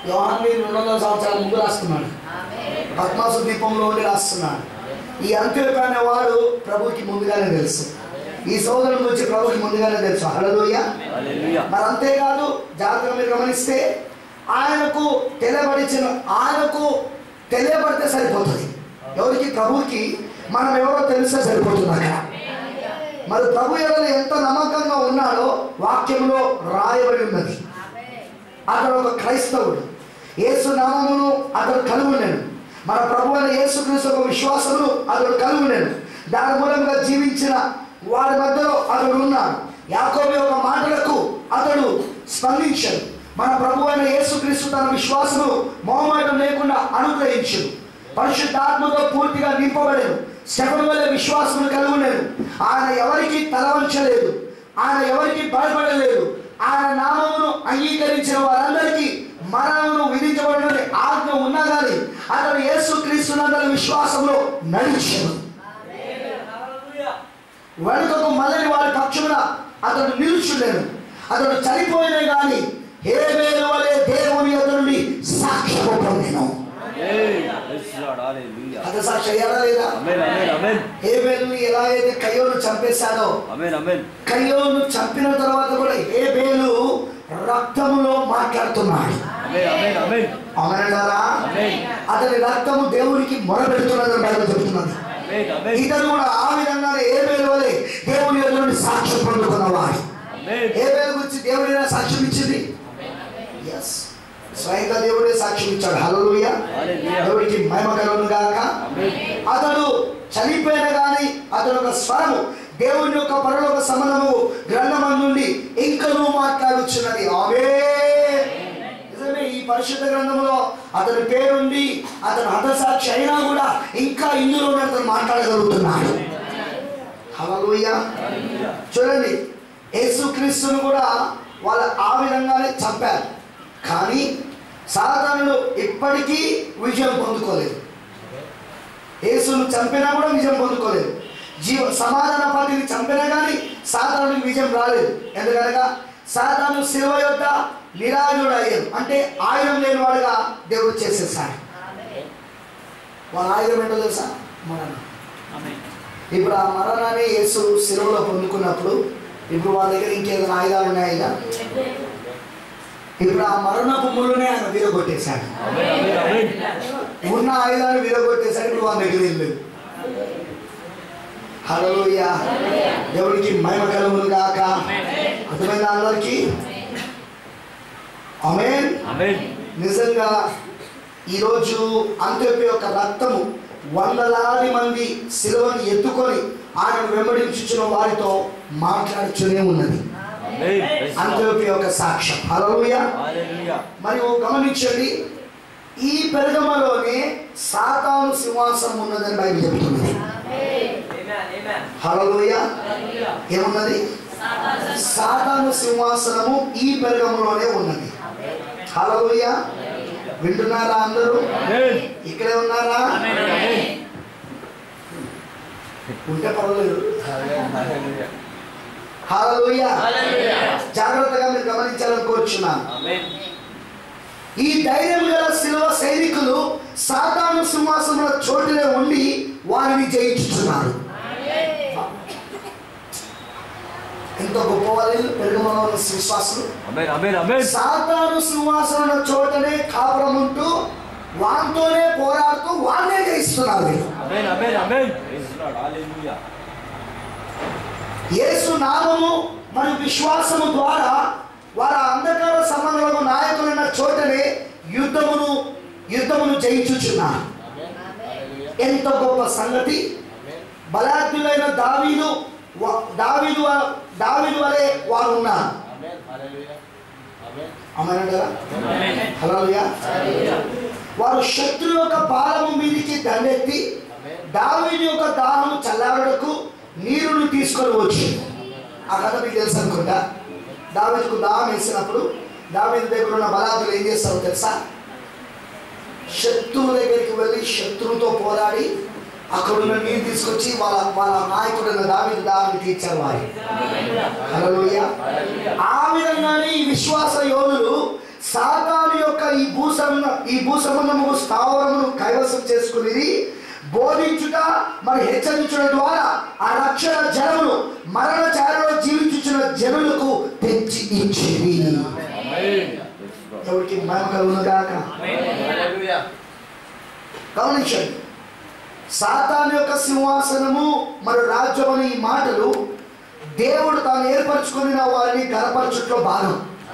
యోహాన్ని రెండు వందల సంవత్సరాల ముందు రాస్తున్నాడు పద్మాసు దీపంలో ఉండి రాస్తున్నాడు ఈ అంత్యోక అనేవాడు ప్రభుకి ముందుగానే తెలుసు ఈ సోదరుల గురించి ప్రభుకి ముందుగానే తెలుసు హలోయ హల్లెలూయా మరి అంతేకాదు జాగ్రత్తగా మీరు గమనిస్తే ఆయనకు తెలియబడిచిన ఆయనకు తెలియబడితే సరిపోతుంది ఎవరికి ప్రభువుకి మనం ఎవరో తెలిస్తే సరిపోతుంది అక్కడ మరి ప్రభు ఎవరు ఎంత నమ్మకంగా ఉన్నాడో వాక్యంలో రాయబడి ఉన్నది అతడు ఒక క్రైస్తవుడు యేసు నామమును అతడు కలుగునేను మన ప్రభు అయిన యేసుక్రీస్తు ఒక విశ్వాసమును అతడు కలుగునేను దాని మూలంగా జీవించిన వారి మధ్యలో అతడు ఉన్నాడు యాకోబి ఒక మాటలకు అతడు స్పందించడు మన ప్రభు అయిన యేసుక్రీస్తు తన విశ్వాసము మొహమాటం లేకుండా అనుగ్రహించడు పరిశుద్ధాత్మతో పూర్తిగా నింపబడేను శకుని వల్ల విశ్వాసమును కలుగునేను ఆయన ఎవరికి తలవంచలేదు ఆయన ఎవరికి భయపడలేదు ఆయన నామమును అంగీకరించిన వారందరికీ మరణమును విధించబడిన ఆజ్ఞ ఉన్నా కానీ అతడు యేసు క్రీస్తునందరి విశ్వాసంలో నడిచాడు వెనుకకు మళ్ళీ వారి పక్షమున అతడు నిలుచుండెను అతడు చనిపోయిన కానీ హేబేలు వలె దేవుని ఎదురు నుండి సాక్ష్యము పొందెను ప్రైజ్ లార్డ్ హల్లెలూయా అతడు సాక్షి అయ్యారా లేదా ఆమేన్ ఆమేన్ ఆమేన్ హేబేలు ఎలా అయితే కయ్యోను చంపేశాడో ఆమేన్ ఆమేన్ కయ్యోను చంపిన తర్వాత కూడా హేబేలు రక్తములో మాట్లాడుతున్నాడు ఆమేన్ ఆమేన్ ఆమేన్ అవునంటారా ఆమేన్ అతని రక్తము దేవునికి మొరపెడుతున్నదని బైబిల్ చెబుతున్నది ఆమేన్ ఆమేన్ ఇతను కూడా ఆ విధంగానే ఏబేలు వలె దేవుని ఎదురు నుండి సాక్ష్యం పొందుకున్నవాడు ఆమేన్ ఏబేలు గురించి దేవుడు ఏదైనా సాక్ష్యం ఇచ్చింది ఎస్ స్వయంగా దేవుడే సాక్ష్యం ఇచ్చాడు హల్లెలూయా హల్లెలూయా దేవుడికి మహిమ కలుగును గాక ఆమేన్ అతడు చనిపోయిన గాని అతడు ఒక స్వరము దేవుని యొక్క పరలోక సమనము గ్రంథం నుండి ఇంకనూ మాట్లాడుచున్నది ఆమె నిజమే ఈ పరిశుద్ధ గ్రంథంలో అతని పేరుండి అతను హతసాక్షి అయినా కూడా ఇంకా ఇందులోనే అతను మాట్లాడగలుగుతున్నాడు హల్లెలూయా చూడండి యేసుక్రీస్తును కూడా వాళ్ళ ఆ విధంగానే చంపారు కానీ సాధారణుడు ఇప్పటికీ విజయం పొందుకోలేదు యేసును చంపినా కూడా విజయం పొందుకోలేదు జీవ సమాధాన పార్టీని చంపినా కానీ సాధారణుడికి విజయం రాలేదు ఎందుకనగా సాధారణ శిలువ యొక్క నిరాయుడు అయ్యారు అంటే ఆయుధం లేని వాడుగా దేవుడు చేసేసాడు వాళ్ళ ఆయుధం ఏంటో తెలుసా మరణం ఇప్పుడు ఆ మరణాన్ని యేసు శిలువలో పొందుకున్నప్పుడు ఇప్పుడు వాళ్ళ దగ్గర ఇంకేదైనా ఆయుధాలు ఉన్నాయిగా ఇప్పుడు ఆ మరణపు ముళ్ళునే ఆయన విరగొట్టేశాడు ఆమేన్ ఆమేన్ ఆమేన్ ఉన్న ఆయుధాన్ని విరగొట్టేశాడు ఇప్పుడు వాళ్ళ దగ్గర ఏం లేదు హల్లెలూయా దేవుడికి మహిమ కలుగును గాక అర్థమైన అందరికీ ఆమేన్ ఆమేన్ నిజంగా ఈరోజు అంత్యోపి యొక్క రక్తము వందలాది మంది శిలువను ఎత్తుకొని ఆయన వెంబడించుచున్న వారితో మాట్లాడుతూనే ఉన్నది ఆమేన్ ప్రైజ్ లార్డ్ అంత్యోపి యొక్క సాక్ష్యం హల్లెలూయా హల్లెలూయా మరియు గమనించండి ఈ పెరగమలోనే సాతాను సింహాసనం ఉన్నదని బైబిల్ చెబుతున్నది హల్లెలూయ ఏమున్నది సాతాను సింహాసనము ఈ పెరగములోనే ఉన్నది హల్లెలూయ వింటున్నారా అందరూ ఆమేన్ ఇక్కడే ఉన్నారా ఆమేన్ ఉంటే పర్వాలేదు హల్లెలూయా హల్లెలూయ జాగ్రత్తగా మీరు గమనించాలని కోరుచున్నాను ఆమేన్ ఈ ధైర్యం గల శిలువ సైనికులు సాతాను సింహాసనంలో చోటునే ఉండి వారిని జయించుతున్నారు ఎంత గొప్ప వాళ్ళు పెరుగుమలో ఉన్న విశ్వాసులు ఆమేన్ ఆమేన్ ఆమేన్ సాతాను సింహాసనంలో చోటనే కాపురం ఉంటూ వాంతోనే పోరాడుతూ వాళ్ళే జయిస్తున్నారు వీళ్ళు. ఆమేన్ ఆమేన్ ఆమేన్ ప్రైజ్ లార్డ్ హల్లెలూయా యేసు నామము మరియు విశ్వాసము ద్వారా వారి అంధకార సంబంధులకు నాయకులైన చోటనే యుద్ధమును యుద్ధమును జయించుచున్నారు ఎంత గొప్ప సంగతి బలాఢ్యులైన దావీదు వ- దావీదు వ- దావీదు వలె వారు ఉన్నారు అమ్మనంటారా హలోయా వారు శత్రు యొక్క పాలము మీదికి దండెత్తి దావీదు యొక్క దాహము చల్లారుటకు నీరును తీసుకొని వచ్చి ఆ కథ మీకు తెలుసు అనుకుంటా దావీదుకు దాహం వేసినప్పుడు దావీదు దగ్గర ఉన్న బలాదులు ఏం చేస్తారో తెలుసా శత్రువు దగ్గరికి వెళ్ళి శత్రువుతో పోరాడి అక్కడున్న నీరు తీసుకొచ్చి వాళ్ళ వాళ్ళ నాయకుడైన దావీదు దాహాన్ని తీర్చారు వారి హల్లెలూయా ఆ విధంగానే ఈ విశ్వాస యోధులు సాతాను యొక్క ఈ భూసమ ఈ భూసంబంధము స్థావరమును కైవసం చేసుకునేది బోధించుట మరి హెచ్చరించడం ద్వారా ఆ రక్షణ జనములు మరణ చారలో జీవించుచున్న జనులకు తెచ్చి ఇచ్చింది Amen. Yes, Lord. ఎవరికి మహిమ కలుగును గాక Hallelujah. గమనించండి సాతాను యొక్క సింహాసనము మరియు రాజ్యం అనే ఈ మాటలు దేవుడు తాను ఏర్పరచుకుని వారిని గనపరచుట్లో భాగం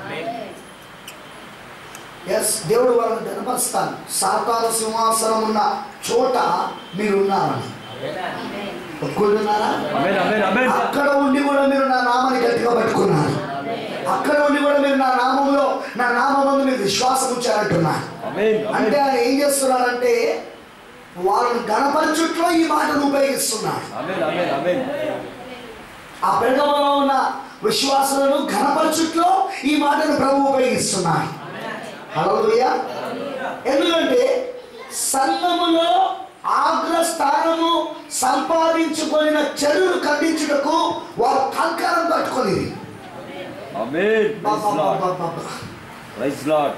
ఎస్ దేవుడు వాళ్ళని గనపరుస్తాను సాతాను సింహాసనం ఉన్న చోట మీరు ఉన్నారని ఒప్పుకుంటున్నారా Amen. Amen. Amen. అక్కడ ఉండి కూడా మీరు నా నామాన్ని గట్టిగా పట్టుకున్నారు అక్కడ ఉండి కూడా మీరు నా నామంలో నా నామంలో మీరు విశ్వాసం ఉంచారంటున్నారు Amen. అంటే Amen. ఆయన ఏం చేస్తున్నాడంటే వాళ్ళని గణపరచుట్లో ఈ మాటను ఉపయోగిస్తున్నాడు Amen. Amen. Amen. ఆ పెరగమలో ఉన్న విశ్వాసులను ఘనపరచుట్లో ఈ మాటను ప్రభు ఉపయోగిస్తున్నాడు హల్లెలూయా ఎందుకంటే సంఘములో ఆగ్రస్థానము సంపాదించుకొనిన చెడును ఖండించుటకు వారు కంకరం పట్టుకొని Amen. Praise Lord. Praise Lord.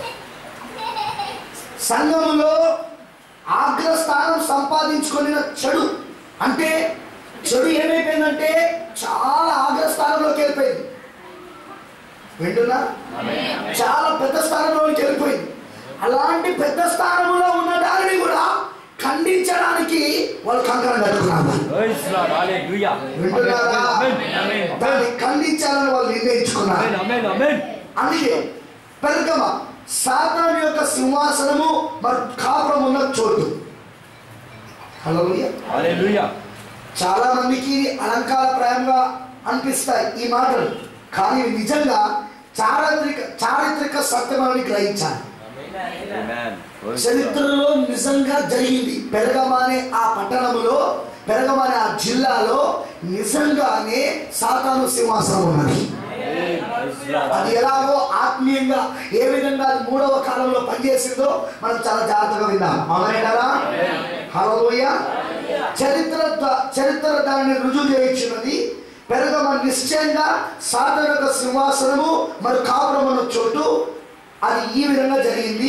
సంఘములో ఆగ్రస్థానం సంపాదించుకొనిన చెడు అంటే చెడు ఏమైపోయిందంటే చాలా ఆగ్రస్థానంలోకి వెళ్ళిపోయింది వింటున్నా చాలా పెద్ద స్థానంలోకి వెళ్ళిపోయింది అలాంటి పెద్ద స్థానంలో ఉన్న దానిని కూడా ఖండించడానికి వాళ్ళు కంకణం కట్టుకున్నారు Praise Lord. Hallelujah. వింటున్నారా Amen. Amen. దాన్ని ఖండించాలని వాళ్ళు నిర్ణయించుకున్నారు Amen. Amen. Amen. అందుకే పెరగమ సాతాను యొక్క సింహాసనము మరి కాపురం ఉన్న చోటు హల్లెలూయా Hallelujah. చాలా మందికి ఇది అలంకారప్రాయంగా అనిపిస్తాయి ఈ మాటలు కానీ ఇవి నిజంగా చారిత్రక చారిత్రక సత్యమని గ్రహించాలి Amen. Praise Lord. చరిత్రలో నిజంగా జరిగింది పెరగమానే ఆ పట్టణములో పెరగమానే ఆ జిల్లాలో నిజంగానే సాతాను సింహాసనం ఉన్నది Amen. Praise Lord. అది ఎలాగో ఆత్మీయంగా ఏ విధంగా అది మూడవ కాలంలో పనిచేసిందో మనం చాలా జాగ్రత్తగా విన్నాం అవునంటారా హలోయ చరిత్ర ద- చరిత్ర దానిని రుజువు చేయించినది పెరగమ నిశ్చయంగా సాధారణ సింహాసనము మరి కాపురమున్న చోటు అది ఈ విధంగా జరిగింది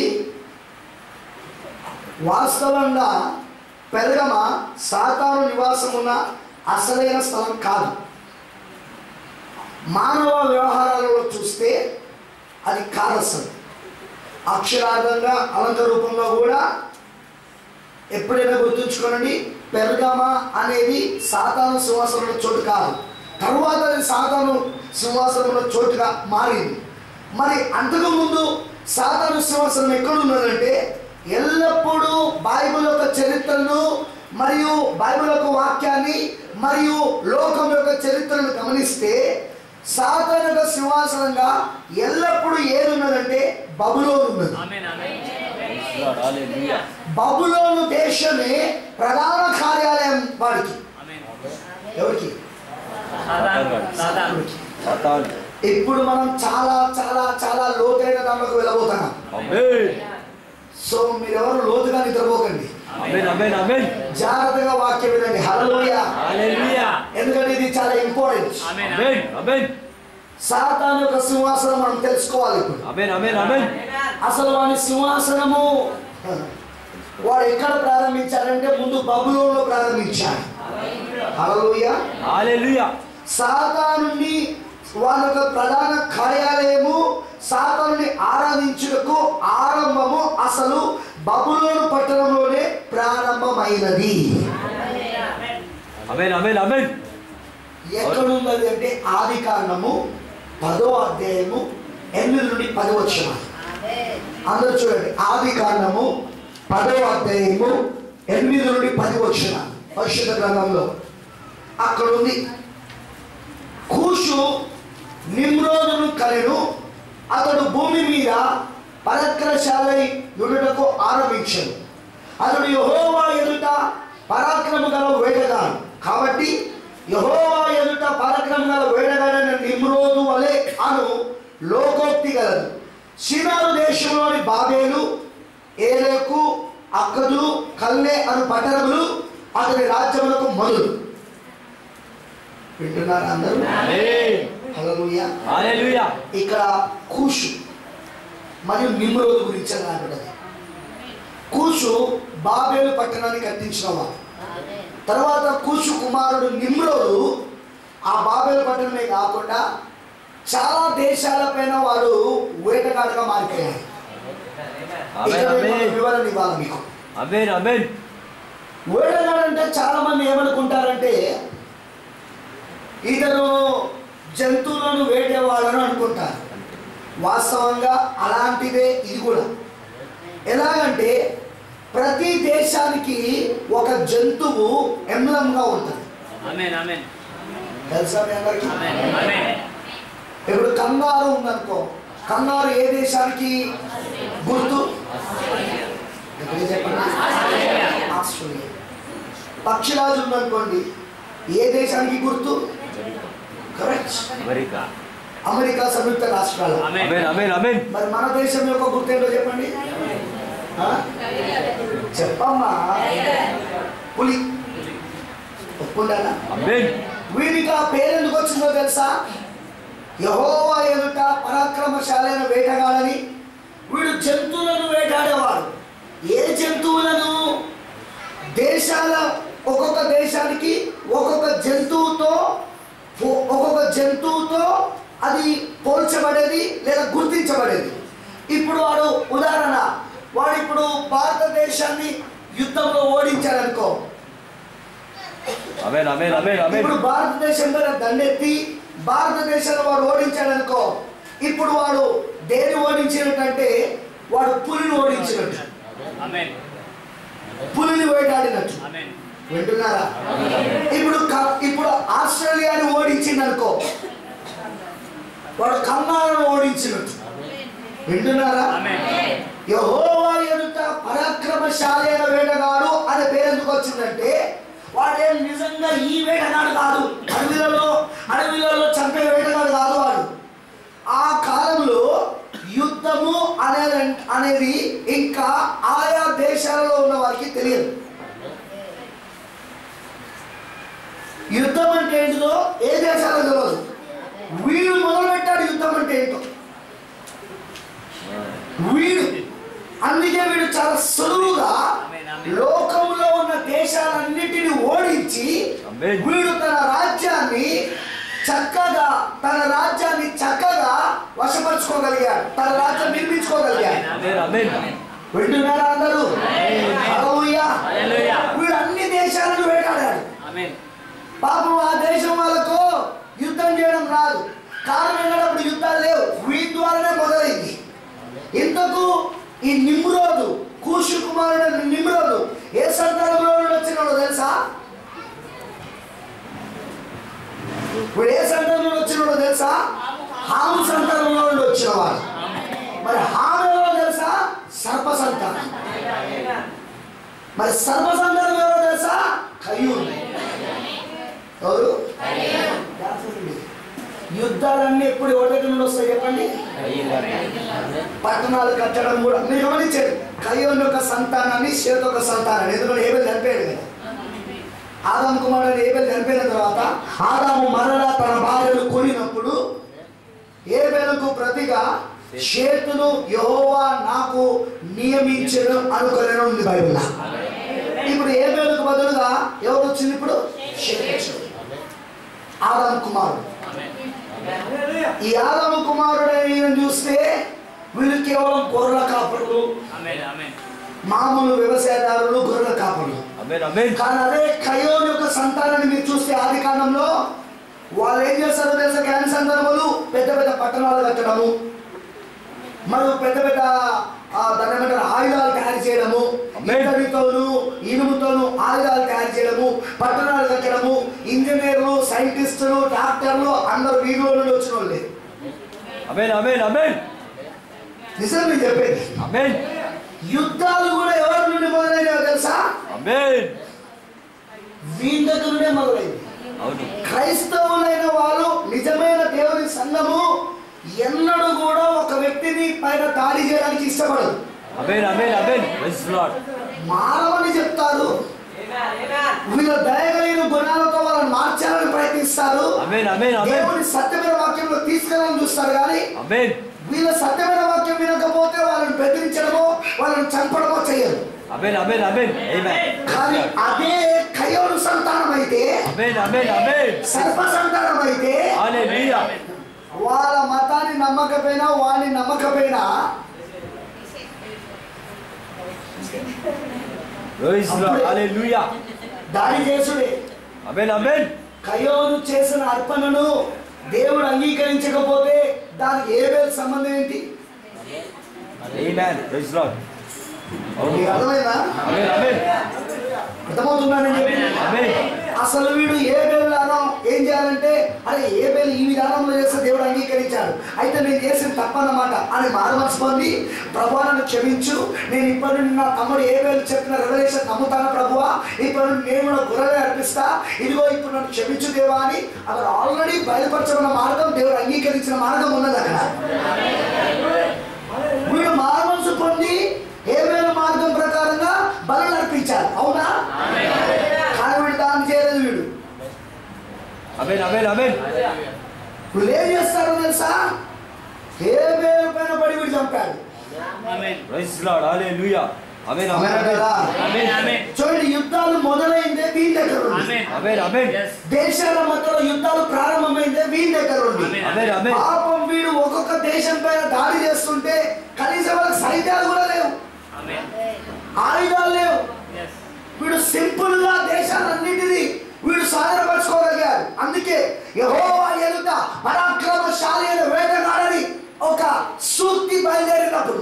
వాస్తవంగా పెరగమ సాతాను నివాసం ఉన్న అసలైన స్థలం కాదు మానవ వ్యవహారాలలో చూస్తే అది కారసం అక్షరార్థంగా అలంకార రూపంలో కూడా ఎప్పుడైనా గుర్తుంచుకోనండి పెరగమ అనేది సాతాను సింహాసనంలో చోటు కాదు తరువాత అది సాతాను సింహాసనంలో చోటుగా మారింది మరి అంతకు ముందు సాతాను సింహాసనం ఎక్కడ ఉన్నదంటే ఎల్లప్పుడూ బైబిల్ యొక్క చరిత్రను మరియు బైబిల్ యొక్క వాక్యాన్ని మరియు లోకం యొక్క చరిత్రను గమనిస్తే సాధారణ సింహాసనంగా ఎల్లప్పుడూ ఏది ఉన్నదంటే బబులోను ఉన్నది Praise Lord. Hallelujah. బబులోను దేశమే ప్రధాన కార్యాలయం వాడికి ఎవరికి Satan. ఇప్పుడు మనం చాలా చాలా చాలా లోతైన దాంట్లోకి వెళ్ళబోతున్నాం Amen. సో మీరెవరు లోతుగా నిద్రపోకండి Amen. Amen. Amen. జాగ్రత్తగా వాక్యం వినండి హలోయ Hallelujah. ఎందుకంటే ఇది చాలా ఇంపార్టెంట్ Amen. Amen. సాతాన్ యొక్క సింహాసనం మనం తెలుసుకోవాలి ఇప్పుడు Amen. Amen. Amen. అసలు వాడి సింహాసనము వాడు ఎక్కడ ప్రారంభించాడంటే ముందు బబులోన్లో ప్రారంభించాడు హలోయ Hallelujah. సాతానుని వాళ్ళ యొక్క ప్రధాన కార్యాలయము సాతానుని ఆరాధించుటకు ఆరంభము అసలు బబులోను పట్టణంలోనే ప్రారంభమైనది Amen. Amen. Amen. ఎక్కడున్నది అంటే ఆది కాండము పదో అధ్యాయము ఎనిమిది నుండి పది వచ్చిన అందరూ చూడండి ఆది కాండము పదో అధ్యాయము ఎనిమిది నుండి పది వచ్చిన పరిశుద్ధ గ్రంథంలో అక్కడ ఉంది కూషు నిమ్రోదును కలెను అతడు భూమి మీద పరాక్రమశాలై యుడుటకు ఆరంభించాడు అతడు యహోవా ఎదుట పరాక్రమ గల వేటగాడు కాబట్టి యహోవా ఎదుట పరాక్రమ గల వేటగాడైన నిమ్రోదు వలె అను లోకోక్తి గలదు సినారు దేశంలోని బాబేలు ఏలేకు అక్కదు కల్లె అను పట్టణములు అతని రాజ్యములకు మొదలు వింటున్నారా అందరూ Amen. హల్లెలూయా Hallelujah. ఇక్కడ కూషు మరియు నిమ్రోదు గురించి అని రాబడ్డది కూషు బాబేలు పట్టణాన్ని కట్టించిన వాడు తర్వాత కూషు కుమారుడు నిమ్రోదు ఆ బాబేలు పట్టణమే కాకుండా చాలా దేశాలపైన వాడు వేటగాడుగా మారిపోయాడు ఆమెన్ ఇక్కడ నేను ఆమెన్ వివరణ ఇవ్వాలి మీకు ఆమెన్ ఆమెన్ వేటగాడు అంటే చాలా మంది ఏమనుకుంటారంటే ఇతను జంతువులను వేటేవాడని అనుకుంటారు వాస్తవంగా అలాంటిదే ఇది కూడా ఎలాగంటే ప్రతి దేశానికి ఒక జంతువు ఎంబ్లంగా ఉంటుంది ఆమెన్ ఆమెన్ తెలుసా మీ అందరికీ ఆమెన్ ఆమెన్ ఇప్పుడు కంగారు ఉందనుకో కంగారు ఏ దేశానికి గుర్తు ఎక్కడ చెప్పండి ఆస్ట్రేలియా పక్షిరాజు ఉందనుకోండి ఏ దేశానికి గుర్తు కరెక్ట్ అమెరికా అమెరికా సంయుక్త రాష్ట్రాలు ఆమెన్ ఆమెన్ ఆమెన్ మరి మన దేశం యొక్క గుర్తు ఏంటో చెప్పండి ఆ? చెప్పమ్మా పులి ఒప్పుకుంటానా ఆమెన్ వీడికి ఆ పేరు ఎందుకు వచ్చిందో తెలుసా యహోవా ఎదుట పరాక్రమశాలైన వేటగాడని వీడు జంతువులను వేటాడేవాడు ఏ జంతువులను దేశాల ఒక్కొక్క దేశానికి ఒక్కొక్క జంతువుతో పో- ఒక్కొక్క జంతువుతో అది పోల్చబడేది లేదా గుర్తించబడేది ఇప్పుడు వాడు ఉదాహరణ వాడు ఇప్పుడు భారతదేశాన్ని యుద్ధంలో ఓడించాడనుకో ఆమెన్ ఆమెన్ ఆమెన్ ఆమెన్ ఇప్పుడు భారతదేశం మీద దండెత్తి భారతదేశంలో వాడు ఓడించాడు అనుకో ఇప్పుడు వాడు దేని ఓడించినట్టంటే వాడు పులిని ఓడించినట్టు ఆమెన్ పులిని వేటాడినట్టు ఆమెన్ వింటున్నారా ఇప్పుడు క- ఇప్పుడు ఆస్ట్రేలియాని ఓడించింది అనుకో వాడు కన్నాలను ఓడించినట్టు వింటున్నారా ఆమెన్ యహోవా ఎదుట పరాక్రమశాలైన వేటగాడు అనే పేరు ఎందుకు వచ్చిందంటే వాడేం నిజంగా ఈ వేటగాడు కాదు అడవిలలో అడవిలలో చంపే వేటగాడు కాదు వాడు ఆ కాలంలో యుద్ధము అనేది అనేది ఇంకా ఆయా దేశాలలో ఉన్న వారికి తెలియదు యుద్ధం అంటే ఏంటిదో ఏ దేశాలకు తెలియదు వీడు మొదలు పెట్టాడు యుద్ధం అంటే ఏంటో వీడు అందుకే వీడు చాలా సులువుగా లోకంలో ఉన్న దేశాలన్నిటిని ఓడించి ఆమేన్. వీడు తన రాజ్యాన్ని చక్కగా తన రాజ్యాన్ని చక్కగా వశపరుచుకోగలిగాడు తన రాజ్యం నిర్మించుకోగలిగాడు ఆమెన్ ఆమెన్ వింటున్నారా అందరూ హల్లెలూయా. హల్లెలూయా. వీడు అన్ని దేశాలను వేటాడాడు ఆమెన్ పాపం ఆ దేశం వాళ్ళకు యుద్ధం చేయడం రాదు కారణం ఏంటంటే యుద్ధాలు లేవు వీటి ద్వారానే మొదలైంది ఇంతకు ఈ నిమ్రోదు కూషు కుమారుడు నిమ్రోదు ఏ సంతానంలో నుండి వచ్చినాడో తెలుసా ఇప్పుడు ఏ సంతానం నుండి వచ్చినాడో తెలుసా హాము సంతానంలో నుండి వచ్చినవాడు మరి హాము ఎవరో తెలుసా సర్ప సంతానం మరి సర్ప సంతానం ఎవరో తెలుసా కయ్యూరు ఎవరు యుద్ధాలన్నీ ఎప్పుడు ఒకటి నుండి వస్తాయి చెప్పండి పట్టణాలు కట్టడం కూడా మీరు గమనించండి కయ్యోన్ యొక్క సంతానాన్ని షేత్ యొక్క సంతానాన్ని ఎందుకంటే ఏబెల్ చనిపోయాడు కదా ఆదాము కుమారుడు ఏబెల్ చనిపోయిన తర్వాత ఆదాము మరలా తన భార్యను కొనినప్పుడు ఏబెలకు ప్రతిగా షేతును యెహోవా నాకు నియమించడం అనుకోలేను ఉంది బైబిల్ ఇప్పుడు ఏబెలకు బదులుగా ఎవరు వచ్చింది ఇప్పుడు షేతు వచ్చింది. ఆదాము కుమారుడు ఈ ఆదాము కుమారుడైన చూస్తే వీళ్ళు కేవలం గొర్రెల కాపరులు ఆమెన్ ఆమెన్ మామూలు వ్యవసాయదారులు గొర్రెల కాపరులు ఆమెన్ ఆమెన్ కానీ అదే కయోన్ యొక్క సంతానాన్ని మీరు చూస్తే ఆది కాలంలో వాళ్ళు ఏం చేస్తారో తెలుసా జ్ఞాన సందర్భాలు పెద్ద పెద్ద పట్టణాలు కట్టడము మరియు పెద్ద పెద్ద ఆ, దాని ఏమంటారు ఆయుధాలు తయారు చేయడము Amen. ఇతడితోను ఇనుముతోను ఆయుధాలు తయారు చేయడము పట్టణాలు కట్టడము ఇంజనీర్లు సైంటిస్టులు డాక్టర్లు అందరూ వీధిలో నుండి వచ్చిన వాళ్ళే ఆమెన్ ఆమెన్ ఆమెన్ నిజం నేను చెప్పేది ఆమెన్ యుద్ధాలు కూడా ఎవరి నుండి మొదలైనవో తెలుసా ఆమెన్ వీళ్ళ దగ్గర నుండే మొదలైంది అవును క్రైస్తవులైన వాళ్ళు నిజమైన దేవుని సంఘము ఎన్నడూ కూడా ఒక వ్యక్తిని పైన దాడి చేయడానికి ఇష్టపడదు amen amen amen praise lord మానవని చెప్తారు వీళ్ళ దయగలిగిన గుణాలతో వాళ్ళని మార్చాలని ప్రయత్నిస్తారు ఆమెన్ ఆమెన్ ఆమెన్ దేవుని సత్యమైన వాక్యంలో తీసుకెళ్ళాలని చూస్తారు కానీ ఆమెన్ వీళ్ళ సత్యమైన వాక్యం వినకపోతే వాళ్ళని చంపడమో చేయరు Amen, amen, amen. Amen. కానీ అదే కయోను సంతానం అయితే Amen, amen, amen. సర్ప సంతానం అయితే Hallelujah. వాళ్ళ మతాన్ని నమ్మకపోయినా వాడిని నమ్మకపోయినా Praise the Lord. Hallelujah. దాడి చేసుడే Amen, amen. కయోను చేసిన అర్పణను దేవుడు అంగీకరించకపోతే దానికి ఏ వేలు సంబంధం ఏంటి Amen. Praise the Lord. మీకు అర్థమైందా Amen, amen. అర్థమవుతున్నానని చెప్పి Amen. అసలు వీడు ఏ విధానం ఏం చేయాలంటే అరే ఏ వేలు ఈ విధానంలో చేస్తే దేవుడు అంగీకరించాడు అయితే నేను చేసిన తప్పన్నమాట అని మారమర్చుకోండి ప్రభు నన్ను క్షమించు నేను ఇప్పటి నుండి నా తమ్ముడు ఏ వేలు చెప్పిన రెవల్యూషన్ నమ్ముతాను ప్రభువా ఇప్పటి నుండి నేను కూడా గుర్రలే అర్పిస్తా ఇదిగో ఇప్పుడు నన్ను క్షమించు దేవా అని అక్కడ ఆల్రెడీ బయలుపరచబడిన మార్గం దేవుడు అంగీకరించిన మార్గం ఉన్నది అక్కడ వీడు మారమనసు పొంది ఏ వేల మార్గం ప్రకారంగా బలు అర్పించారు అవునా కానీ వీడు దాన్ని చేయలేదు వీడు Amen, amen, amen. వీళ్ళు ఏం చేస్తారో తెలుసా ఏ వేలు పైన పడి వీడు చంపాడు Praise the Lord. Hallelujah. Amen, Amen, amen. కదా? Amen, amen. చూడండి యుద్ధాలు మొదలైందే వీని దగ్గర ఉంది Amen, amen. దేశాల మధ్యలో యుద్ధాలు ప్రారంభమైందే వీని దగ్గర ఉంది Amen, amen. పాపం వీడు ఒక్కొక్క దేశం పైన దాడి చేస్తుంటే కనీసం వాళ్ళకి సైన్యాలు కూడా లేవు ఆయుధాలు లేవు వీడు సింపుల్ గా దేశాలన్నింటినీ వీడు సాధనపరచుకోగలిగారు అందుకే యెహోవా ఎదుట పరాక్రమశాలి అయిన వేటగాడని ఒక సూక్తి బయలుదేరినప్పుడు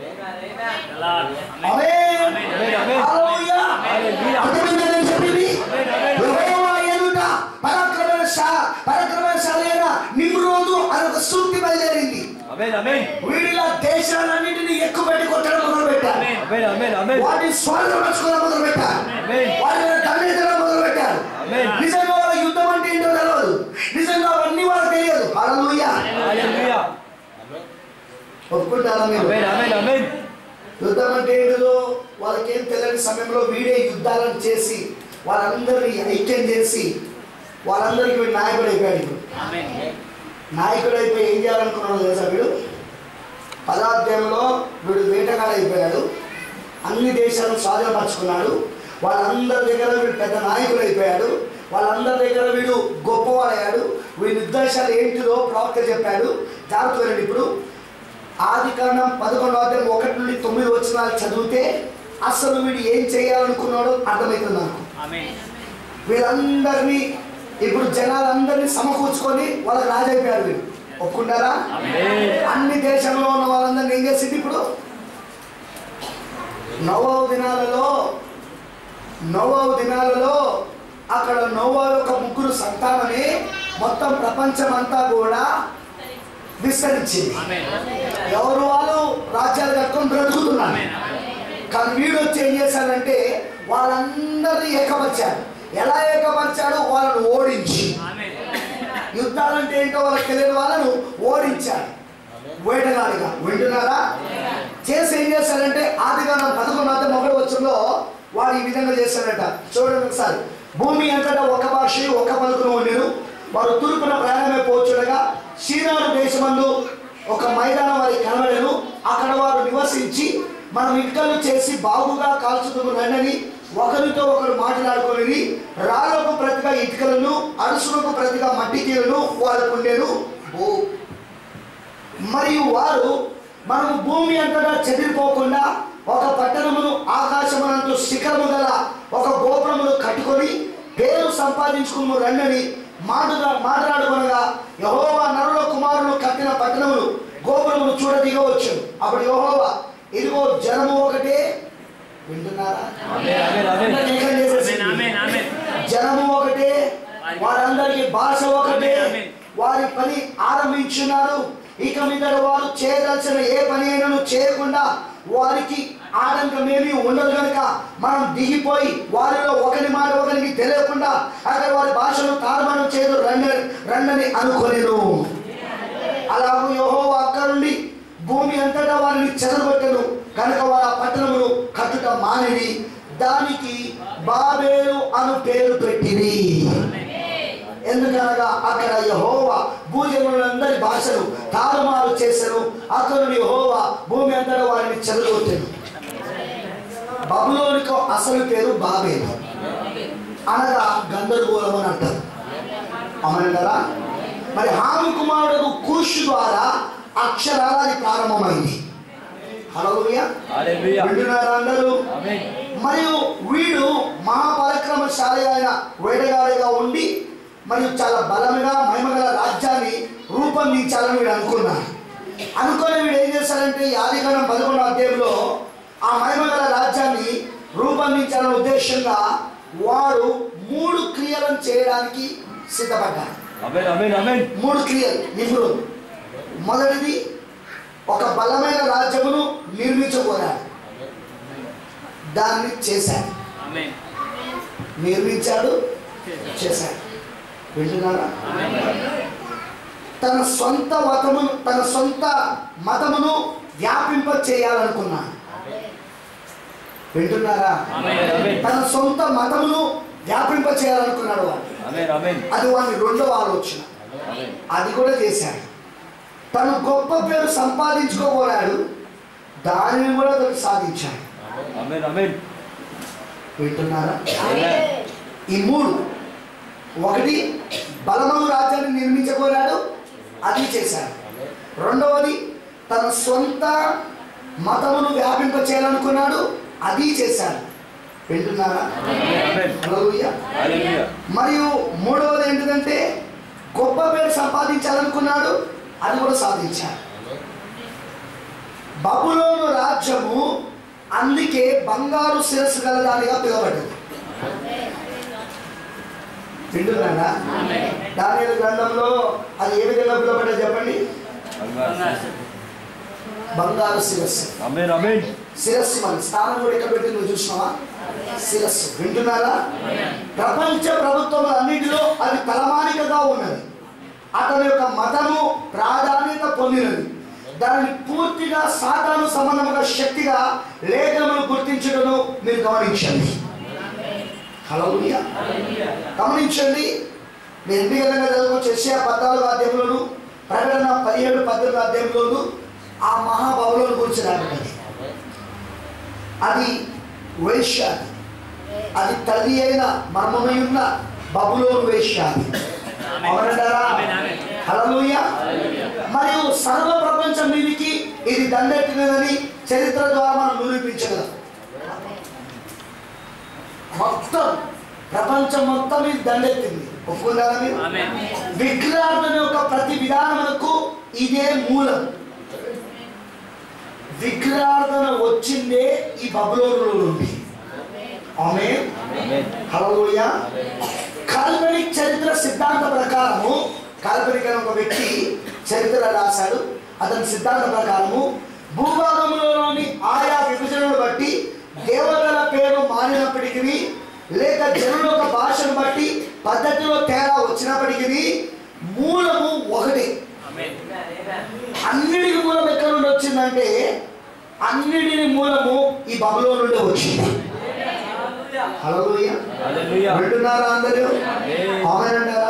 ఆమేన్. Amen, amen. హల్లెలూయా. Hallelujah. అర్థమైందా నేను చెప్పింది? Amen, amen. యెహోవా ఎదుట పరాక్రమశా- పరాక్రమశాలి అయిన నిమ్రోదు అని ఒక సూక్తి బయలుదేరింది Amen, amen. వీడిలా దేశాలన్నింటినీ ఎక్కువ పెట్టి కొట్టడం మొదలు పెట్టారు Amen, amen, amen. వాటిని స్వాతంత్రం మొదలు పెట్టారు Amen. వాటిని దండించడం మొదలు పెట్టారు Amen. నిజంగా వాళ్ళ యుద్ధం అంటే ఏంటో తెలియదు నిజంగా అవన్నీ వాళ్ళకి తెలియదు హల్లెలూయా Hallelujah. ఒప్పుకుంటారా మీరు Amen, amen, amen. యుద్ధం అంటే ఏంటిదో వాళ్ళకేం తెలియని సమయంలో వీడే యుద్ధాలను చేసి వాళ్ళందరినీ ఐక్యం చేసి వాళ్ళందరికీ వీడు నాయకుడు అయిపోయాడు ఇప్పుడు నాయకుడు అయిపోయి ఏం చేయాలనుకున్నాడు తెలుసా వీడు పదార్థంలో వీడు వేటగాడు అయిపోయాడు అన్ని దేశాలను స్వాధీనపరచుకున్నాడు వాళ్ళందరి దగ్గర వీడు పెద్ద నాయకుడు అయిపోయాడు వాళ్ళందరి దగ్గర వీడు గొప్పవాడయ్యాడు వీడి ఉద్దేశాలు ఏంటిదో ప్రవక్త చెప్పాడు జాగ్రత్త వినండి ఇప్పుడు ఆది కాండం పదకొండవ అధ్యాయం ఒకటి నుండి తొమ్మిది వచ్చిన చదివితే అసలు వీడు ఏం చేయాలనుకున్నాడో అర్థమవుతుంది నాకు వీళ్ళందరినీ ఇప్పుడు జనాలందరినీ సమకూర్చుకొని వాళ్ళకి రాజైపోయారు వీడు ఒప్పుకుంటారా Amen. అన్ని దేశంలో ఉన్న వాళ్ళందరినీ ఏం చేసింది ఇప్పుడు నవవ దినాలలో నవవ దినాలలో అక్కడ నోవా యొక్క ముగ్గురు సంతానమే మొత్తం ప్రపంచం అంతా కూడా విస్తరించింది ఎవరు వాళ్ళు రాజ్యాలు కట్టుకొని బ్రతుకుతున్నారు కానీ వీడు వచ్చి ఏం చేశాడంటే వాళ్ళందరినీ ఏకపరిచాడు ఎలా ఏకపరిచాడు వాళ్ళను ఓడించి యుద్ధాలంటే ఏంటో వాళ్ళకి తెలియని వాళ్ళను ఓడించాడు వేటగాడిగా వింటున్నారా చేసి ఏం చేశాడంటే ఆదిగా పదకొండు వందల మొదటి వచ్చంలో వాడు ఈ విధంగా చేశాడట చూడండి ఒకసారి భూమి అంతటా ఒక భాష ఒక పలుకును ఉండేను వారు తూర్పున ప్రయాణమే పోచుడగా శ్రీనాడు దేశమందు ఒక మైదానం వారి కనబడేను అక్కడ వారు నివసించి మనం ఇటుకలు చేసి బాగుగా కాల్చుతున్న రండని ఒకరితో ఒకరు మాట్లాడుకొని రాళ్లకు ప్రతిగా ఇటుకలను అరుసులకు ప్రతిగా మట్టి కీలను వాడుకుండేను ఓ మరియు వారు మనము భూమి అంతటా చెదిరిపోకుండా ఒక పట్టణమును ఆకాశమునందు శిఖరము గల ఒక గోపురమును కట్టుకొని పేరు సంపాదించుకున్న రండని మాటగా మాట్లాడుకొనగా యహోవా నరుల కుమారులు కట్టిన పట్టణమును గోపురమును చూడ దిగవచ్చు అప్పుడు యహోవా ఇదిగో జనము ఒకటే వింటున్నారా Amen, amen, amen. ఏకం చేసేసింది. జనము ఒకటే వారందరికి భాష ఒకటే వారి పని ఆరంభించున్నారు ఇక మీద వారు చేయదలసిన ఏ పని అయినను చేయకుండా వారికి ఆటంకమేమీ ఉండదు కనుక మనం దిగిపోయి వారిలో ఒకరి మాట ఒకరికి తెలియకుండా అక్కడ వారి భాషను తారుమానం చేయదు రండి రండని అనుకొనిను అలాగూ యోహో అక్కడ నుండి భూమి అంతటా వారిని చెదరగొట్టెను కనుక వారు ఆ పట్టణమును కట్టుట మానిది దానికి బాబేలు అను పేరు పెట్టింది ఎందుకనగా అక్కడ యహోవా భూజనులందరి భాషను తారుమారు చేశాను అక్కడ యహోవా భూమి అంతటా వారిని చెదరగొట్టాను బబులోనికి అసలు పేరు బాబేలు అనగా గందరగోళం అని అంటారు అమరంటారా మరి హామి కుమారుడు కూష్ ద్వారా అక్షరాల అది ప్రారంభమైంది హలోయ హల్లెలూయా వింటున్నారా అందరూ ఆమేన్ మరియు వీడు మహాపరాక్రమశాలి అయిన వేటగాడిగా ఉండి మరియు చాలా బలముగా మహిమగల రాజ్యాన్ని రూపొందించాలని వీడు అనుకున్నాడు అనుకొని వీడు ఏం చేశాడంటే ఈ ఆదికాండం పదకొండో అధ్యాయంలో ఆ మహిమగల రాజ్యాన్ని రూపొందించాలనే ఉద్దేశంగా వాడు మూడు క్రియలను చేయడానికి సిద్ధపడ్డాడు ఆమేన్ ఆమేన్ ఆమేన్ మూడు క్రియలు నిపుణులు మొదటిది ఒక బలమైన రాజ్యమును నిర్మించబోరాడు దాన్ని చేశాడు నిర్మించాడు చేశాడు వింటున్నారా తన సొంత మతమును తన సొంత మతమును వ్యాపింప చేయాలనుకున్నాడు వింటున్నారా ఆమేన్ ఆమేన్ తన సొంత మతమును వ్యాపింప చేయాలనుకున్నాడు వాడు ఆమేన్ ఆమేన్ అది వాని రెండవ ఆలోచన ఆమేన్ అది కూడా చేశాడు తను గొప్ప పేరు సంపాదించుకోబోయాడు దానిని కూడా అతను సాధించాడు ఆమేన్ ఆమేన్ వింటున్నారా ఆమేన్ ఈ మూడు ఒకటి బలమను రాజ్యాన్ని నిర్మించబోయాడు అది చేశాడు రెండవది తన సొంత మతమును వ్యాపింప చేయాలనుకున్నాడు అది చేశాడు వింటున్నారా ఆమేన్ హల్లెలూయా హల్లెలూయా మరియు మూడవది ఏంటిదంటే గొప్ప పేరు సంపాదించాలనుకున్నాడు అది కూడా సాధించాడు బబులోను రాజ్యము అందుకే బంగారు శిరస్సు గలదానిగా పిలువబడ్డది వింటున్నాడా దాని గ్రంథంలో అది ఏ విధంగా పిలువబడ్డది చెప్పండి బంగారు శిరస్సు ఆమేన్ ఆమేన్ శిరస్సు మన స్థానం కూడా ఎక్కడ పెట్టి నువ్వు చూసినావా శిరస్సు వింటున్నారా ప్రపంచ ప్రభుత్వం అన్నిటిలో అది తలమానికగా ఉన్నది అతని యొక్క మతము ప్రాధాన్యత పొందినది దానిని పూర్తిగా సాధారణ సంబంధముగా శక్తిగా లేఖనములు గుర్తించడం మీరు గమనించండి హలో గమనించండి మీరు ఎన్ని విధంగా చదువుకోవచ్చు ఎస్యా పద్నాలుగు అధ్యాయంలోను ప్రకటన పదిహేడు పద్దెనిమిది అధ్యాయంలోను ఆ మహాబవులను గురించి రాబడింది అది వేశ్య అది తల్లి అయిన మర్మమై ఉన్న బబులోను వేశ్య అది. అవునంటారా హల్లెలూయా మరియు సర్వ ప్రపంచం మీదికి ఇది దండెత్తినదని చరిత్ర ద్వారా మనం నిరూపించగలం మొత్తం ప్రపంచం మొత్తం ఇది దండెత్తింది ఒప్పుకున్నారా మీరు విగ్రహార్థన యొక్క ప్రతి విధానములకు ఇదే మూలం విగ్రహార్థన వచ్చిందే ఈ బబులోనులో నుండి ఆమె ఆమేన్ హలోయ కాల్పనిక్ చరిత్ర సిద్ధాంత ప్రకారము కాల్పనిక్ అనే ఒక వ్యక్తి చరిత్ర రాశాడు అతని సిద్ధాంత ప్రకారము భూభాగంలోని ఆయా విభజనను బట్టి దేవతల పేరు మారినప్పటికీ లేక జనుల యొక్క భాషను బట్టి పద్ధతిలో తేడా వచ్చినప్పటికీ మూలము ఒకటే అన్నిటికి మూలం ఎక్కడ నుండి వచ్చిందంటే అన్నిటిని మూలము ఈ బబులో నుండి వచ్చింది హలోయ హల్లెలూయా వింటున్నారా అందరూ ఆమేన్. అవునంటారా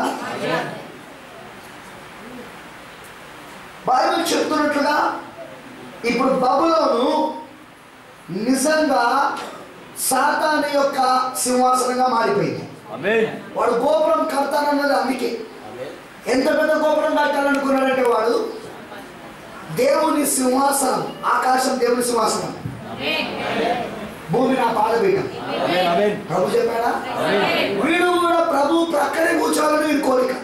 బైబిల్ చెప్తున్నట్లుగా ఇప్పుడు బబులోను నిజంగా సాతాను యొక్క సింహాసనంగా మారిపోయింది ఆమేన్ వాడు గోపురం కడతానన్నది అందుకే ఎంత పెద్ద గోపురం కట్టాలనుకున్నాడంటే వాడు దేవుని సింహాసనం ఆకాశం దేవుని సింహాసనం భూమి నా పాదపీఠం ఆమేన్ ఆమేన్ ప్రభు చెప్పాడా ఆమేన్ వీడు కూడా ప్రభు ప్రక్కనే కూర్చోవాలని వీడి కోరిక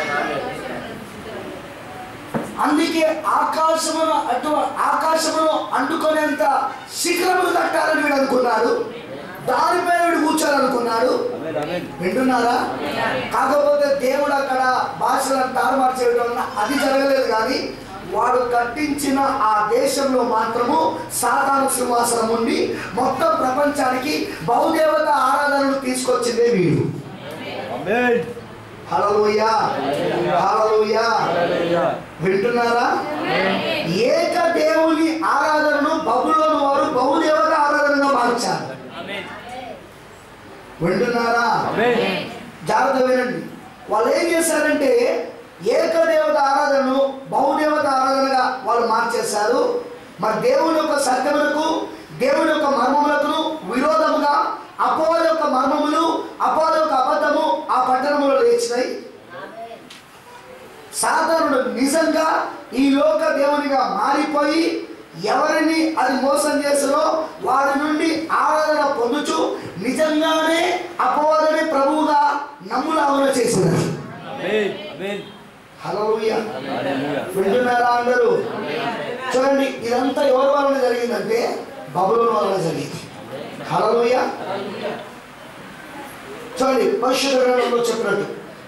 అందుకే ఆకాశమును అటు ఆకాశమును అంటుకునేంత శిఖరములు కట్టాలని వీడు అనుకున్నాడు దానిపై వీడు కూర్చోాలనుకున్నాడు ఆమేన్ ఆమేన్ వింటున్నారా కాకపోతే దేవుడు అక్కడ భాషలను తారుమారు చేయడం వలన అది జరగలేదు కానీ వాడు కట్టించిన ఆ దేశంలో మాత్రము సాధారణ సింహాసనం ఉండి మొత్తం ప్రపంచానికి బహుదేవత ఆరాధనలు తీసుకొచ్చిందే వీడు ఆమేన్ హల్లెలూయా హల్లెలూయా హల్లెలూయా వింటున్నారా ఏక దేవుని ఆరాధనను బబులోని వారు బహుదేవత ఆరాధనగా మార్చారు వింటున్నారా ఆమేన్ జాగ్రత్త వినండి వాళ్ళు ఏం చేశారంటే ఏకదేవత ఆరాధనను బహుదేవత ఆరాధనగా వాళ్ళు మార్చేశారు మరి దేవుని యొక్క సత్యములకు దేవుని యొక్క మర్మములకు విరోధముగా అపోల యొక్క మర్మములు అపోల యొక్క అబద్ధము ఆ పట్టణంలో లేచినాయి సాధారణుడు నిజంగా ఈ లోక దేవునిగా మారిపోయి ఎవరిని అది మోసం చేసినో వారి నుండి ఆరాధన పొందుచు నిజంగానే అపవాదని ప్రభువుగా నమ్ములాగున చేసినది ఆమేన్ ఆమేన్ హల్లెలూయా హల్లెలూయా వింటున్నారా అందరూ చూడండి ఇదంతా ఎవరి వలన జరిగిందంటే బబులోని వలన జరిగింది హల్లెలూయా చూడండి పరిశుద్ధ గ్రంథంలో చెప్పినట్టు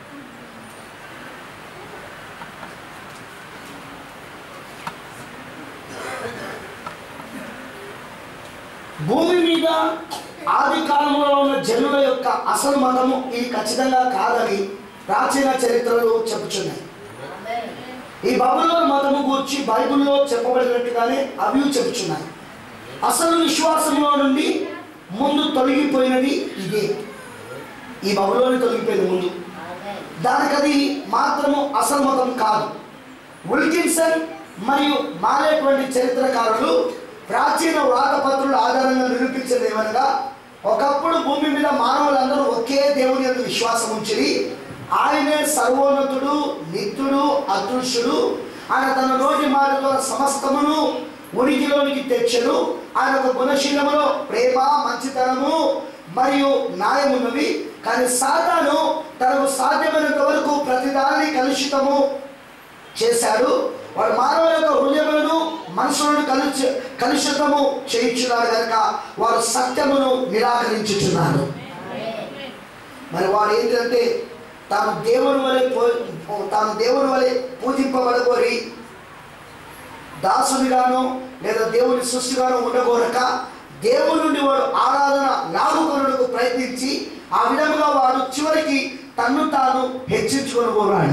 భూమి మీద ఆది కాలంలో ఉన్న జనుల యొక్క అసలు మతము ఇది ఖచ్చితంగా కాదని ప్రాచీన చరిత్రలు చెప్పుచున్నాయి ఈ బబులోని మతము గురించి బైబిల్లో చెప్పబడినట్టుగానే అవి చెప్పుచున్నాయి అసలు విశ్వాసంలో నుండి ముందు తొలగిపోయినది ఇదే ఈ బబులోని తొలగిపోయింది ముందు దానికి అది మాత్రము అసలు మతం కాదు విల్కిన్సన్ మరియు మారేటువంటి చరిత్రకారులు ప్రాచీన వ్రాతపత్రుల ఆధారంగా నిరూపించేది ఏమనగా ఒకప్పుడు భూమి మీద మానవులందరూ ఒకే దేవుని యొక్క విశ్వాసం ఉంచిరి ఆయనే సర్వోన్నతుడు నిత్యుడు అదృశ్యుడు ఆయన తన నోటి మాట ద్వారా సమస్తమును ఉనికిలోనికి తెచ్చను ఆయన ఒక గుణశీలములో ప్రేమ మంచితనము మరియు న్యాయమున్నవి కానీ సాతాను తనకు సాధ్యమైనంత వరకు ప్రతిదాన్ని కలుషితము చేశాడు వాడు మానవుల యొక్క హృదయములను మనసులను కలుష కలుషితము చేయించున్నారు కనుక వారు సత్యమును నిరాకరించుచున్నారు మరి వాడు ఏంటంటే తాను దేవుని వలె పో తాను దేవుని వలె పూజింపబడగోరి దాసునిగాను లేదా దేవుని సృష్టిగాను ఉండగోరక దేవుని నుండి వాడు ఆరాధన లాగుకొనుటకు ప్రయత్నించి ఆ విధంగా వాడు చివరికి తన్ను తాను హెచ్చించుకొనుకున్నాడు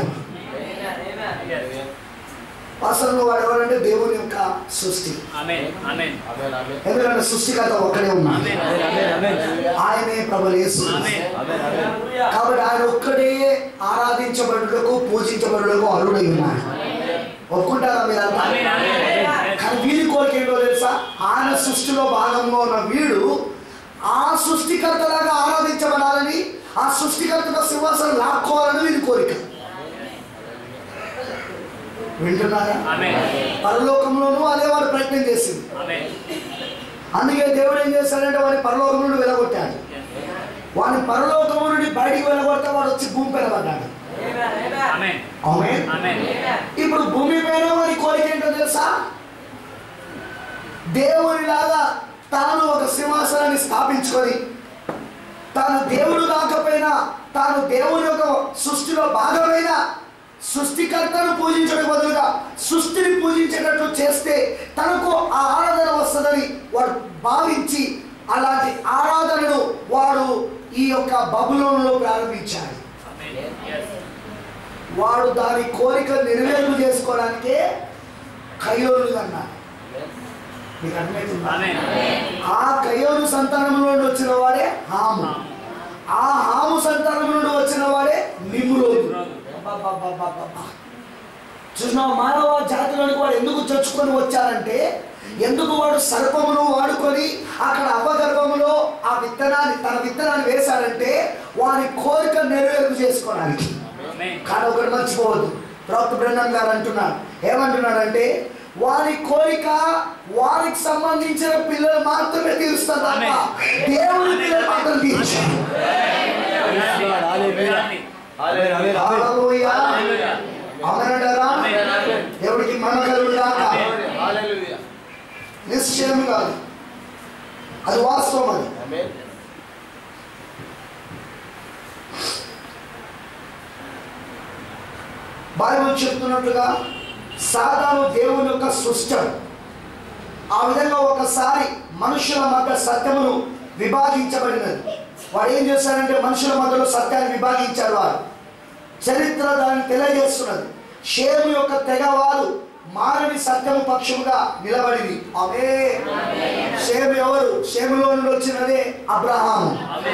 అసలు వాడు ఎవరంటే దేవుని యొక్క సృష్టి ఆమేన్ ఆమేన్ ఎందుకంటే సృష్టికర్త ఒక్కడే ఉన్నాడు ఆమేన్ ఆమేన్ ఆమేన్ ఆయనే ప్రభులేసు ఆమేన్ ఆమేన్ ఆమేన్ కాబట్టి ఆయన ఒక్కడే ఆరాధించబడుటకు పూజించబడుటకు అరుడై ఉన్నాడు ఒప్పుకుంటారా మీరంతా ఆమేన్ ఆమేన్ కానీ వీడి కోరిక ఏంటో తెలుసా ఆయన సృష్టిలో భాగంగా ఉన్న వీడు ఆ సృష్టికర్తలాగా ఆరాధించబడాలని ఆ సృష్టికర్తగా సింహాసనం లాక్కోవాలని వీడి కోరిక వింటున్నారా ఆమేన్ పరలోకంలోనూ అదే వాడు ప్రయత్నం చేసింది ఆమేన్ అందుకే దేవుడు ఏం చేశాడంటే వాడిని పరలోకం నుండి వెలగొట్టాడు వాడిని పరలోకం నుండి బయటికి వెళ్ళగొడితే వాడు వచ్చి భూమి పైన పడ్డాడు ఆమేన్ ఆమె ఆమేన్ ఇప్పుడు భూమి పైన వాడి కోరిక ఏంటో తెలుసా దేవునిలాగా తాను ఒక సింహాసనాన్ని స్థాపించుకొని తాను దేవుడు కాకపోయినా తాను దేవుని యొక్క సృష్టిలో భాగమైన సృష్టికర్తను పూజించడం బదులుగా సృష్టిని పూజించేటట్లు చేస్తే తనకు ఆ ఆరాధన వస్తుందని వాడు భావించి అలాంటి ఆరాధనను వాడు ఈ యొక్క బబులోనులో ప్రారంభించాడు వాడు దాని కోరిక నెరవేర్పు చేసుకోవడానికే కయ్యోలు అన్నాడు మీకు అర్థమవుతుందా ఆమేన్ ఆ కయ్యోను సంతానం నుండి వచ్చిన వాడే హాము ఆ హాము సంతానం నుండి వచ్చిన వాడే నిమ్రోదు అబ్బబ్బబ్బబ్బబ్బబ్బ. చూసినావా మానవ జాతిలోనికి వాడు ఎందుకు చొచ్చుకొని వచ్చారంటే ఎందుకు వాడు సర్పమును వాడుకొని అక్కడ అపగర్భములో ఆ విత్తనాన్ని తన విత్తనాన్ని వేశాడంటే వారి కోరిక నెరవేర్పు చేసుకోవడానికి ఆమేన్ కానీ ఒకటి మర్చిపోవద్దు ప్రవక్త బ్రహ్మం గారు అంటున్నాడు ఏమంటున్నాడంటే వారి కోరిక వారికి సంబంధించిన పిల్లలు మాత్రమే తీరుస్తారు తప్ప దేవుని పిల్లలు మాత్రం తీర్చారు Praise Lord. Hallelujah. ఆమేన్ ఆమేన్ ఆమేన్ హల్లెలూయా. హల్లెలూయా. అవునంటారా ఆమేన్. దేవుడికి మనకలు కాక ఆమేన్. నిశ్చయం కాదు అది వాస్తవం అది బైబిల్ చెప్తున్నట్లుగా సాధారణ దేవుని యొక్క సృష్టం ఆ విధంగా ఒకసారి మనుషుల మధ్య సత్యమును విభాగించబడినది వాడు ఏం చేశారంటే మనుషుల మధ్యలో సత్యాన్ని విభాగించారు వారు చరిత్ర దాన్ని తెలియజేస్తున్నది షేము యొక్క తెగవారు మారని సత్యము పక్షముగా నిలబడింది అవే షేము ఎవరు షేములో నుండి వచ్చినదే అబ్రహాము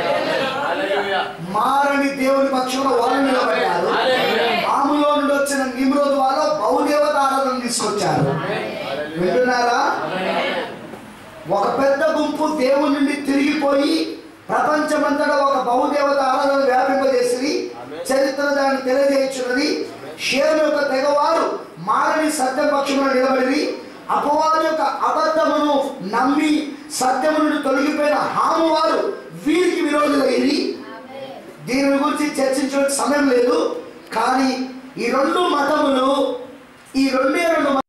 మారని దేవుని పక్షంలో వాళ్ళు నిలబడ్డారు ఆములో నుండి వచ్చిన నిమ్రోద్ వాళ్ళ బహుదేవత ఆరాధన తీసుకొచ్చారు వింటున్నారా ఒక పెద్ద గుంపు దేవుని నుండి తిరిగిపోయి ప్రపంచమంతటా ఒక బహుదేవత ఆరాధన వ్యాపింపజేసి చరిత్ర దాన్ని తెలియజేయుచున్నది షేరు యొక్క తెగవారు మారని సత్యం పక్షమున నిలబడి అపవాది యొక్క అబద్ధమును నమ్మి సత్యము నుండి తొలగిపోయిన హాము వారు వీరికి విరోధులైరి దీని గురించి చర్చించే సమయం లేదు కానీ ఈ రెండు మతములు ఈ రెండే రెండు